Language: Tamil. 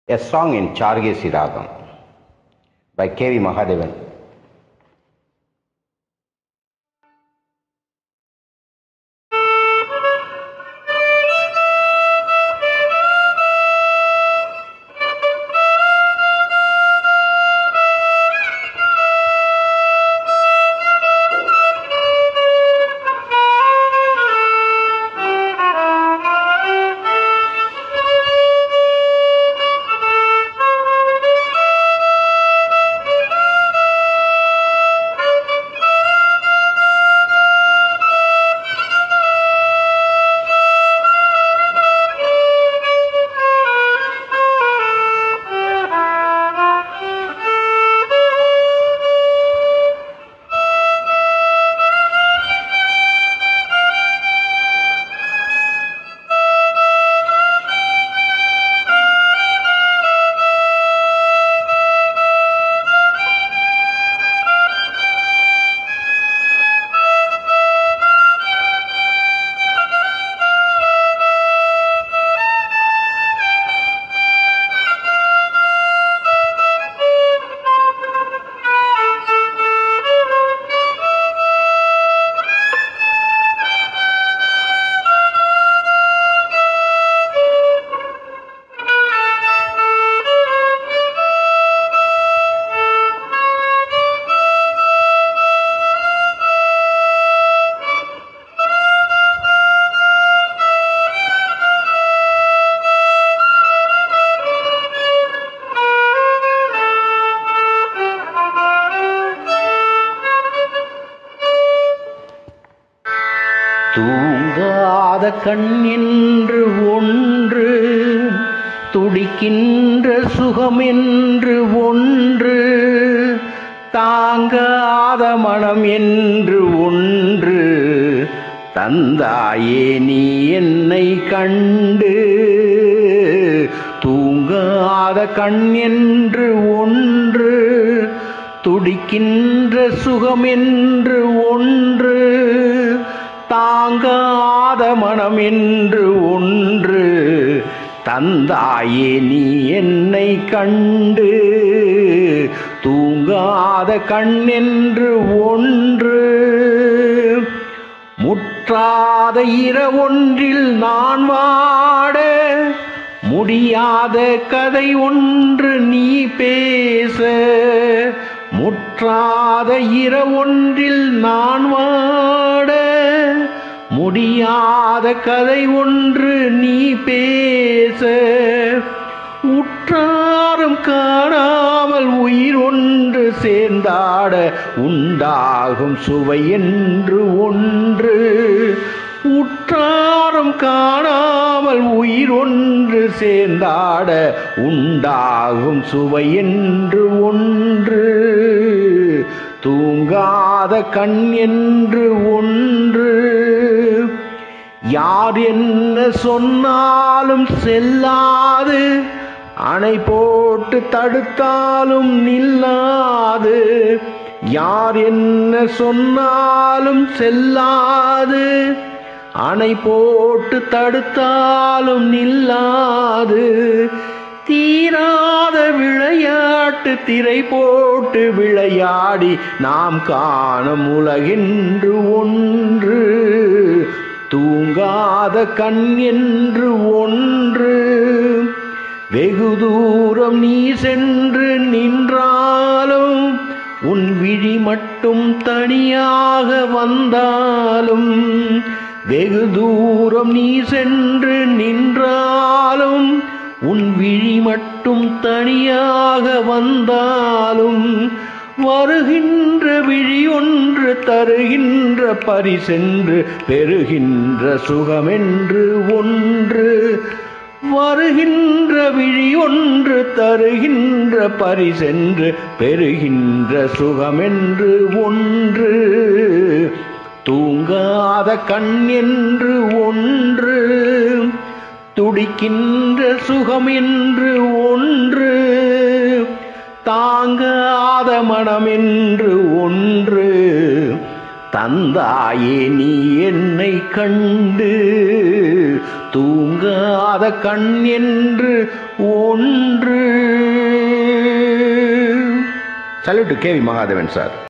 A song in Chargesi Ragam by K.V. Mahadevan. தூங்காத கண் என்று ஒன்று துடிக்கின்ற சுகம் என்று ஒன்று தாங்காத மனம் என்று ஒன்று தந்தாயே நீ என்னை கண்டு தூங்காத கண் என்று ஒன்று துடிக்கின்ற சுகம் என்று ஒன்று தாங்காத மனம் என்று ஒன்று தந்தாயே நீ என்னை கண்டு தூங்காத கண் என்று ஒன்று முற்றாத இரவொன்றில் நான் வாட முடியாத கதை ஒன்று நீ பேச முற்றாத இரவொன்றில் நான் வாட முடியாத கதை ஒன்று நீ பேச உற்றாரும் காணாமல் உயிர் ஒன்று சேர்ந்தாட உண்டாகும் சுவை என்று ஒன்று உற்றாரும் காணாமல் உயிர் ஒன்று சேர்ந்தாட உண்டாகும் சுவை என்று ஒன்று தூங்காத கண் என்று ஒன்று யார் என்ன சொன்னாலும் செல்லாது அணை போட்டு தடுத்தாலும் நில்லாது யார் என்ன சொன்னாலும் செல்லாது அணை போட்டு தடுத்தாலும் நில்லாது தீராத விளையாட்டு திரை போட்டு விளையாடி நாம் காணும் உலகென்று ஒன்று தூங்காத கண் என்று ஒன்று வெகு தூரம் நீ சென்று நின்றாலும் உன் விழி மட்டும் தனியாக வந்தாலும் வெகு தூரம் நீ சென்று நின்றாலும் உன் விழி மட்டும் தனியாக வந்தாலும் வருகின்ற விழி ஒன்று தருகின்ற பரிசென்று பெறுகின்ற சுகமென்று ஒன்று வருகின்ற விழி ஒன்று தருகின்ற பரிசென்று பெறுகின்ற சுகமென்று ஒன்று தூங்காத கண் என்று ஒன்று துடிக்கின்ற சுகம் என்று ஒன்று தாங்காத மனம் என்று ஒன்று தந்தாயே நீ என்னை கண்டு தூங்காத கண் என்று ஒன்று சல்யூட் கேவி மகாதேவன் சார்